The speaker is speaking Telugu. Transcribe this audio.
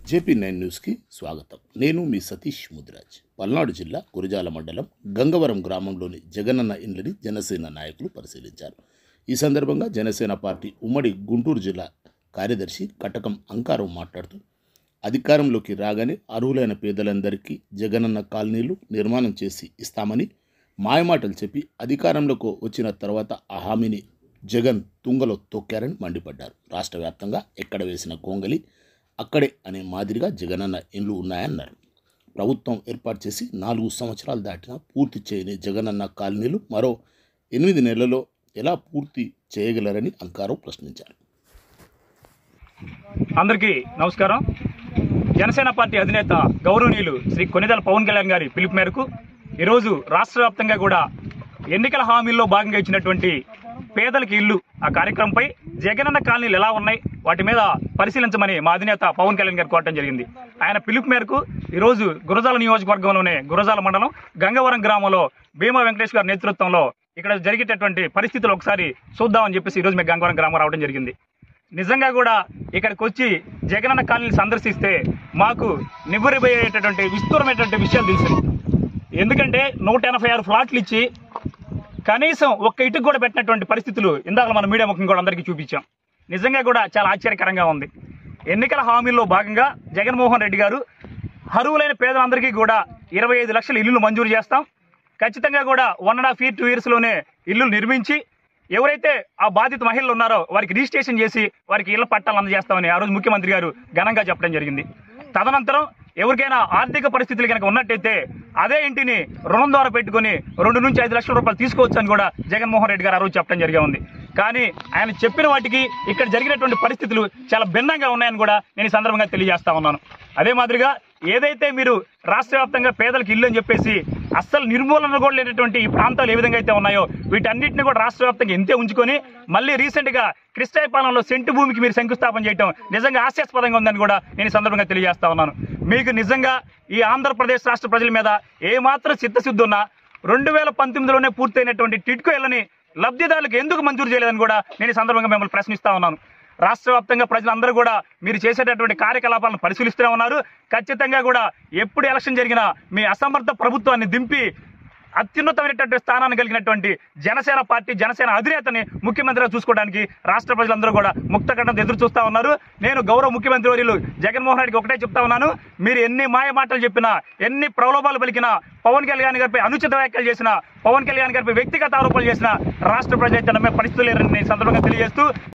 జేపీ నైన్ న్యూస్కి స్వాగతం నేను మీ సతీష్ ముదిరాజ్ పల్నాడు జిల్లా గురజాల మండలం గంగవరం గ్రామంలోని జగనన్న ఇండ్లని జనసేన నాయకులు పరిశీలించారు ఈ సందర్భంగా జనసేన పార్టీ ఉమ్మడి గుంటూరు జిల్లా కార్యదర్శి కటకం అంకారం మాట్లాడుతూ అధికారంలోకి రాగానే అర్హులైన పేదలందరికీ జగనన్న కాలనీలు నిర్మాణం చేసి ఇస్తామని మాయమాటలు చెప్పి అధికారంలోకి వచ్చిన తర్వాత ఆ హామీని జగన్ తుంగలో తొక్కారని మండిపడ్డారు రాష్ట్ర వ్యాప్తంగా ఎక్కడ వేసిన గొంగలి అక్కడే అనే మాదిరిగా జగనన్న ఇండ్లు ఉన్నాయన్నారు ప్రభుత్వం ఏర్పాటు చేసి నాలుగు సంవత్సరాలు దాటినా పూర్తి చేయని జగనన్న కాలనీలు మరో ఎనిమిది నెలల్లో ఎలా పూర్తి చేయగలరని అంకారం ప్రశ్నించారు అందరికీ నమస్కారం జనసేన పార్టీ అధినేత గౌరవనీయులు శ్రీ కొనిదెల పవన్ కళ్యాణ్ గారి పిలుపు మేరకు ఈరోజు రాష్ట్ర వ్యాప్తంగా కూడా ఎన్నికల హామీల్లో భాగంగా ఇచ్చినటువంటి పేదలకి ఇల్లు ఆ కార్యక్రమంపై జగనన్న కాలనీలు ఎలా ఉన్నాయి వాటి మీద పరిశీలించమని మా అధినేత పవన్ కళ్యాణ్ గారు కోరటం జరిగింది ఆయన పిలుపు మేరకు ఈరోజు గురజాల నియోజకవర్గంలోనే గురజాల మండలం గంగవరం గ్రామంలో భీమా వెంకటేష్ గారి నేతృత్వంలో ఇక్కడ జరిగేటటువంటి పరిస్థితులు ఒకసారి చూద్దామని చెప్పేసి ఈరోజు మేము గంగవరం గ్రామం రావడం జరిగింది నిజంగా కూడా ఇక్కడికి వచ్చి జగనన్న కాలనీని సందర్శిస్తే మాకు నివ్వరిపోయేటటువంటి విస్తూరమైనటువంటి విషయాలు తెలిసింది ఎందుకంటే నూట ఎనభై ఆరు ఫ్లాట్లు ఇచ్చి కనీసం ఒక్క ఇటుకు కూడా పెట్టినటువంటి పరిస్థితులు ఇందాక మన మీడియా ముఖం కూడా అందరికీ చూపించాం నిజంగా కూడా చాలా ఆశ్చర్యకరంగా ఉంది ఎన్నికల హామీల్లో భాగంగా జగన్మోహన్ రెడ్డి గారు అర్హులైన పేదలందరికీ కూడా ఇరవై ఐదు లక్షల ఇల్లులు మంజూరు చేస్తాం ఖచ్చితంగా కూడా one and half year two ఇయర్స్లోనే ఇల్లు నిర్మించి ఎవరైతే ఆ బాధిత మహిళలు ఉన్నారో వారికి రిజిస్ట్రేషన్ చేసి వారికి ఇళ్ల పట్టాలు అందజేస్తామని ఆ రోజు ముఖ్యమంత్రి గారు ఘనంగా చెప్పడం జరిగింది తదనంతరం ఎవరికైనా ఆర్థిక పరిస్థితులు కనుక ఉన్నట్టయితే అదే ఇంటిని రుణం ద్వారా పెట్టుకుని రెండు నుంచి ఐదు లక్షల రూపాయలు తీసుకోవచ్చు అని కూడా జగన్మోహన్ రెడ్డి గారు ఆ రోజు చెప్పడం జరిగా ఉంది కానీ ఆయన చెప్పిన వాటికి ఇక్కడ జరిగినటువంటి పరిస్థితులు చాలా భిన్నంగా ఉన్నాయని కూడా నేను ఈ సందర్భంగా తెలియజేస్తా ఉన్నాను అదే మాదిరిగా ఏదైతే మీరు రాష్ట్ర వ్యాప్తంగా పేదలకు ఇల్లు అని చెప్పేసి అస్సలు నిర్మూలన కూడా లేనటువంటి ఈ ప్రాంతాలు ఏ విధంగా అయితే ఉన్నాయో వీటన్నిటిని కూడా రాష్ట్ర వ్యాప్తంగా ఇంతే ఉంచుకొని మళ్ళీ రీసెంట్ గా కృష్ణాయపాలెంలో సెంటు భూమికి మీరు శంకుస్థాపన చేయడం నిజంగా హాస్యాస్పదంగా ఉందని కూడా నేను ఈ సందర్భంగా తెలియజేస్తా ఉన్నాను మీకు నిజంగా ఈ ఆంధ్రప్రదేశ్ రాష్ట్ర ప్రజల మీద ఏమాత్రం చిత్తశుద్ధి ఉన్నా రెండు వేల పంతొమ్మిదిలోనే పూర్తయినటువంటి టిట్కో ఇళ్లని లబ్ధిదారులకు ఎందుకు మంజూరు చేయలేదని కూడా నేను ఈ సందర్భంగా మిమ్మల్ని ప్రశ్నిస్తా ఉన్నాను రాష్ట్ర వ్యాప్తంగా ప్రజలందరూ కూడా మీరు చేసేటటువంటి కార్యకలాపాలను పరిశీలిస్తూనే ఉన్నారు ఖచ్చితంగా కూడా ఎప్పుడు ఎలక్షన్ జరిగినా మీ అసమర్థ ప్రభుత్వాన్ని దింపి అత్యున్నతమైనటువంటి స్థానాన్ని కలిగినటువంటి జనసేన పార్టీ జనసేన అధినేతని ముఖ్యమంత్రిగా చూసుకోవడానికి రాష్ట్ర ప్రజలందరూ కూడా ముక్తకంఠంతో ఎదురు చూస్తా ఉన్నారు నేను గౌరవ ముఖ్యమంత్రి వర్యులు జగన్మోహన్ రెడ్డికి ఒకటే చెప్తా ఉన్నాను మీరు ఎన్ని మాయ మాటలు చెప్పినా ఎన్ని ప్రలోభాలు పలికినా పవన్ కళ్యాణ్ గారిపై అనుచిత వ్యాఖ్యలు చేసిన పవన్ కళ్యాణ్ గారిపై వ్యక్తిగత ఆరోపణలు చేసిన రాష్ట్ర ప్రజలైతే నమ్మే పరిస్థితులు లేరని నేను ఈ సందర్భంగా తెలియజేస్తూ